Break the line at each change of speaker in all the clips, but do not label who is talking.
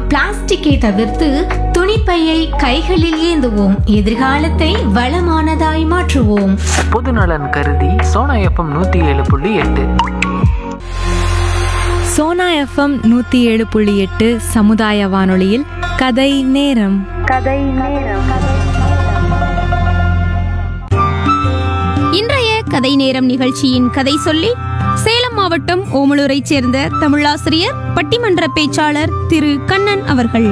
பிளாஸ்டிக்கை தவிர்த்து துணிப்பையை கைகளில் ஏந்துவோம் எதிர்காலத்தை வளமானதாய் மாற்றுவோம்
பொதுநலன் கருதி சோனா எஃப்எம் நூற்றி ஏழு புள்ளி எட்டு
சோனா எஃப்எம் நூற்றி ஏழு புள்ளி எட்டு சமுதாய வானொலியில் கதை நேரம்
இன்றைய கதை நேரம் நிகழ்ச்சியின் கதை சொல்லி சேலம் மாவட்டம் ஓமலூரைச் சேர்ந்த தமிழாசிரியர் பட்டிமன்ற பேச்சாளர் திரு கண்ணன் அவர்கள்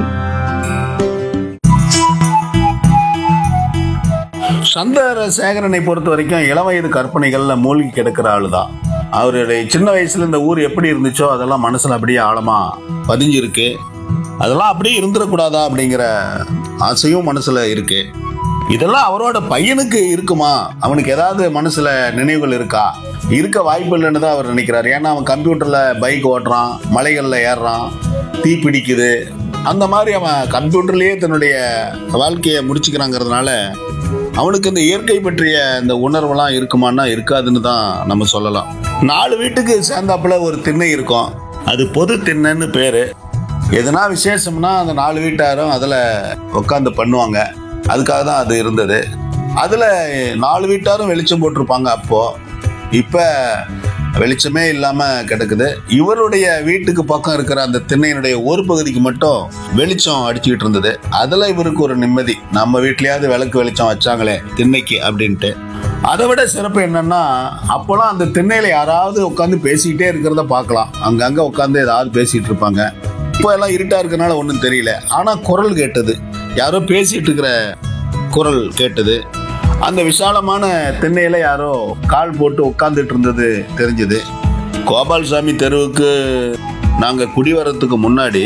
சந்திரசேகரனை பொறுத்த வரைக்கும் இளவயது கற்பனைகள்ல மூழ்கி கிடக்கிற ஆளு தான் அவருடைய சின்ன வயசுல இந்த ஊர் எப்படி இருந்துச்சோ அதெல்லாம் மனசுல அப்படியே ஆழமா பதிஞ்சிருக்கு அதெல்லாம் அப்படியே இருந்துடக்கூடாதா அப்படிங்கிற ஆசையும் மனசுல இருக்கு இதெல்லாம் அவரோட பையனுக்கு இருக்குமா அவனுக்கு ஏதாவது மனசுல நினைவுகள் இருக்கா இருக்க வாய்ப்பு இல்லைன்னு தான் அவர் நினைக்கிறார் ஏன்னா அவன் கம்ப்யூட்டர்ல பைக் ஓட்டுறான் மலைகளில் ஏறுறான் தீ பிடிக்குது அந்த மாதிரி அவன் கம்ப்யூட்டர்லயே தன்னுடைய வாழ்க்கையை முடிச்சுக்கிறாங்கிறதுனால அவனுக்கு இந்த இயற்கை பற்றிய இந்த உணர்வெல்லாம் இருக்குமான்னா இருக்காதுன்னு தான் நம்ம சொல்லலாம் நாலு வீட்டுக்கு சேர்ந்தாப்புல ஒரு திண்ணை இருக்கும் அது பொது திண்ணைன்னு பேரு எதுனா விசேஷம்னா அந்த நாலு வீட்டாரும் அதில் உட்காந்து பண்ணுவாங்க அதுக்காக தான் அது இருந்தது அதில் நாலு வீட்டாரும் வெளிச்சம் போட்டிருப்பாங்க அப்போ இப்போ வெளிச்சமே இல்லாமல் கிடக்குது இவருடைய வீட்டுக்கு பக்கம் இருக்கிற அந்த திண்ணையினுடைய ஒரு பகுதிக்கு மட்டும் வெளிச்சம் அடிச்சுக்கிட்டு இருந்தது அதில் இவருக்கு ஒரு நிம்மதி நம்ம வீட்லயாவது விளக்கு வெளிச்சம் வச்சாங்களே திண்ணைக்கு அப்படின்ட்டு அதை விட சிறப்பு என்னன்னா அப்போலாம் அந்த திண்ணையில யாராவது உட்காந்து பேசிக்கிட்டே இருக்கிறத பார்க்கலாம் அங்கங்க உட்காந்து ஏதாவது பேசிட்டு இருப்பாங்க இப்போ எல்லாம் இருட்டா இருக்கனால ஒன்றும் தெரியல ஆனா குரல் கேட்டது யாரோ பேசிட்டு இருக்கிற குரல் கேட்டது அந்த விசாலமான திண்ணையில யாரோ கால் போட்டு உட்கார்ந்துட்டு இருந்தது தெரிஞ்சது கோபால்சாமி தெருவுக்கு நாங்க குடி வர்றதுக்கு முன்னாடி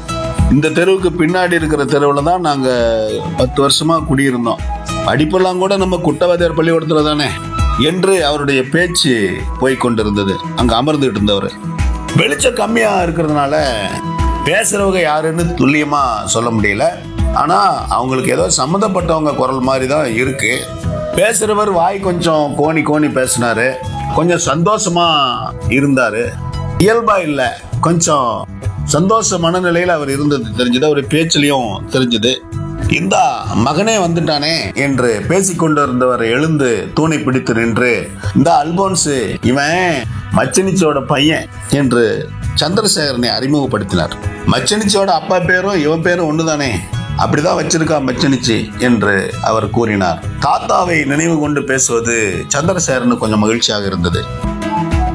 இந்த தெருவுக்கு பின்னாடி இருக்கிற தெருவில் தான் நாங்கள் பத்து வருஷமா குடியிருந்தோம் படிப்பெல்லாம் கூட நம்ம குட்டவாதியார் பள்ளிக்கூடத்தில் தானே என்று அவருடைய பேச்சு போய் கொண்டிருந்தது அங்கே அமர்ந்துகிட்டு இருந்தவர் வெளிச்சம் கம்மியாக இருக்கிறதுனால பேசுறவங்க யாருன்னு துல்லியமா சொல்ல முடியல ஆனா அவங்களுக்கு ஏதோ சம்மந்தப்பட்டவங்க குரல் மாதிரி தான் இருக்கு பேசுறவர் வாய் கொஞ்சம் கோணி கோணி பேசினாரு கொஞ்சம் சந்தோஷமா இருந்தாரு இயல்பா இல்லை கொஞ்சம் சந்தோஷ மனநிலையில் அவர் இருந்தது தெரிஞ்சது அவர் பேச்சிலையும் தெரிஞ்சது இந்த மகனே வந்துட்டானே என்று பேசிக்கொண்டு இருந்தவர் எழுந்து தூணை பிடித்து நின்று இந்த அல்போன்ஸ் இவன் மச்சனிச்சோட பையன் என்று சந்திரசேகரனை அறிமுகப்படுத்தினார் மச்சனிச்சியோட அப்பா பேரும் இவன் பேரும் ஒண்ணுதானே அப்படிதான் வச்சிருக்கா மச்சனிச்சி என்று அவர் கூறினார் தாத்தாவை நினைவு கொண்டு பேசுவது சந்திரசேகரனுக்கு கொஞ்சம் மகிழ்ச்சியாக இருந்தது